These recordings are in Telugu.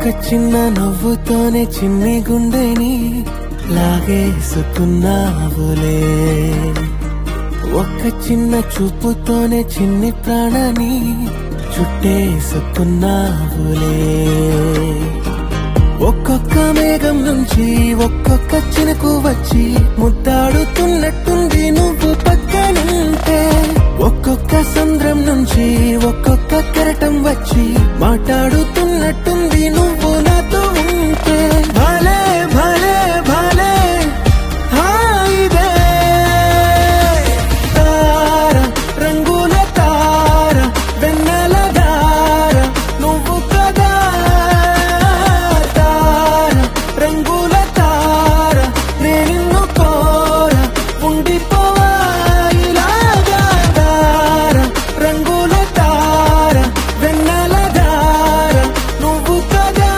చిన్న నవ్వుతోనే చిన్ని గుండెని లాగేసుకున్నావులే ఒక్క చిన్న చూపుతోనే చిన్ని ప్రాణని చుట్టేసుకున్నావులే ఒక్కొక్క మేఘం నుంచి ఒక్కొక్క చినుకు వచ్చి ముద్దాడుతున్నట్టుంది నువ్వు పక్కనుంటే ఒక్కొక్క సంద్రం నుంచి ఒక్కొక్క కెరటం వచ్చి మాట్లాడుతున్నట్టుంది నువ్వు నాతో ఉంటే భలే భలే భలే హాయిదే తార రంగుల తార వెన్నెల దార నువ్వు కదా తార రంగుల తార నేను కోర ఉండిపోవా ఇలాగా తార రంగుల తార వెన్నెల దార నువ్వు కదా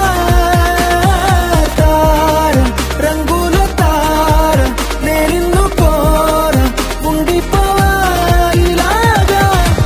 తార రంగుల తార నేను కోర ఉండిపోవా ఇలాగా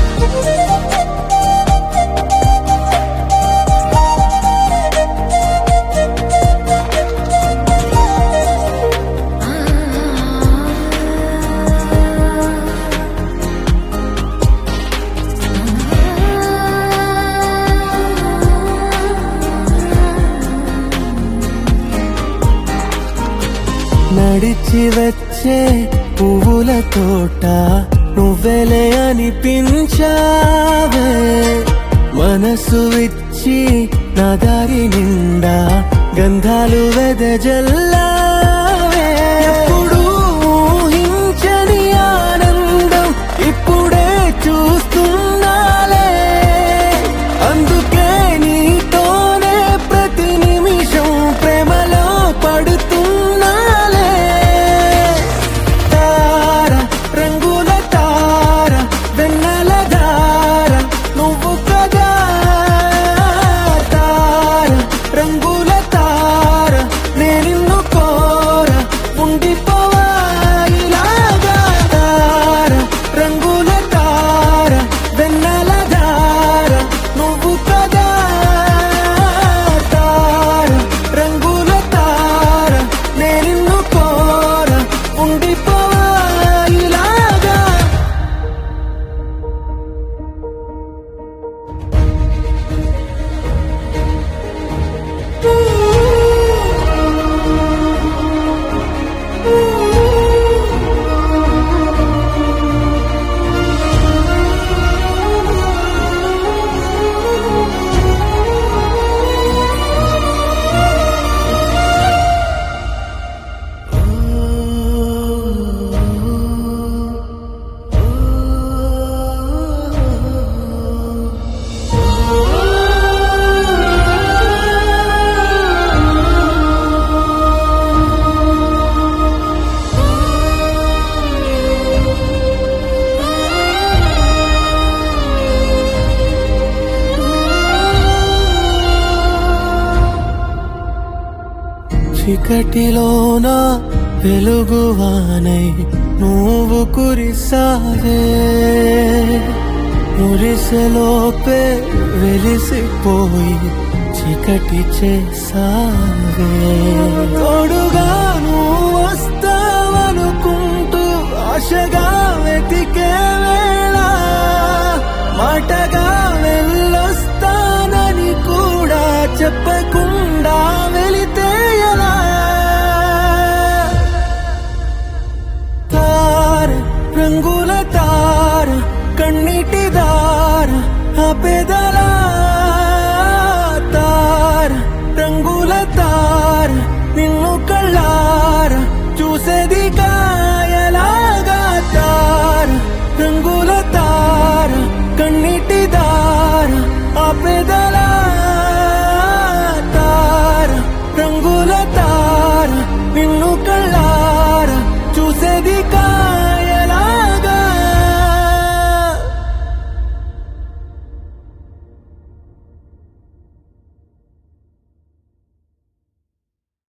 నడిచి వచ్చే పువ్వుల తోట నువ్వెలే అనిపించావే మనసు ఇచ్చి నా దారి నిండా గంధాలు వెదజల్లావే ఎప్పుడూ ఊహించని ఆనందం ఇప్పుడే చూస్తున్నాలే అందుకే నీతోనే ప్రతి నిమిషం ప్రేమలో పడుతున్నాలే తార రంగుల తార వెన్నెల దార నువ్వు కదా తార రంగుల తార నేను కోర ఉండిపోవా ఇలాగా తార రంగుల తార వెన్నెల దార నువ్వు కదా తార రంగుల తార నేను కోర ఉండిపోవా ఇలాగా చీకటిలోన వెలుగువానై నువ్వు కురిసావే మురిసెలోపే వెలిసిపోయి చీకటి చేసావే తోడుగా నువ్వు వస్తావనుకుంటూ ఆశగా వెతికే వేళ మాటగా